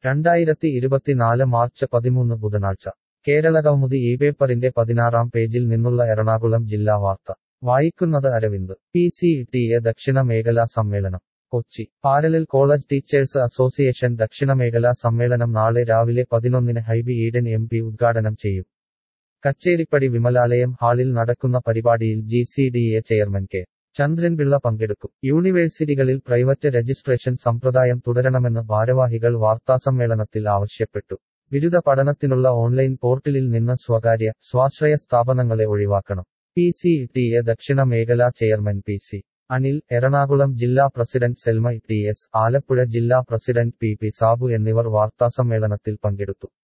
രണ്ടായിരത്തി ഇരുപത്തിനാല് മാർച്ച് പതിമൂന്ന് ബുധനാഴ്ച കേരളകൗമുദി ഈ പേപ്പറിന്റെ പതിനാറാം പേജിൽ നിന്നുള്ള എറണാകുളം ജില്ലാ വാർത്ത വായിക്കുന്നത് Aravind P C T A ദക്ഷിണ മേഖലാ സമ്മേളനം Kochi parallel college teachers association ദക്ഷിണമേഖലാ സമ്മേളനം നാളെ രാവിലെ പതിനൊന്നിന് ഹൈബി ഈഡൻ എം പി ഉദ്ഘാടനം ചെയ്യും കച്ചേരിപ്പടി വിമലാലയം ഹാളിൽ നടക്കുന്ന പരിപാടിയിൽ G C D A chairman K Chandran Pillai പങ്കെടുക്കും യൂണിവേഴ്സിറ്റികളിൽ പ്രൈവറ്റ് രജിസ്ട്രേഷൻ സമ്പ്രദായം തുടരണമെന്ന് ഭാരവാഹികൾ വാർത്താസമ്മേളനത്തിൽ ആവശ്യപ്പെട്ടു ബിരുദ പഠനത്തിനുള്ള ഓൺലൈൻ പോർട്ടലിൽ നിന്ന് സ്വകാര്യ സ്വാശ്രയ സ്ഥാപനങ്ങളെ ഒഴിവാക്കണം പി സി ടി എ ദക്ഷിണ മേഖലാ chairman P C Anil Ernakulam ജില്ലാ president Selma T S Alappuzha ജില്ലാ പ്രസിഡന്റ് പി പി സാബു എന്നിവർ വാർത്താസമ്മേളനത്തിൽ പങ്കെടുത്തു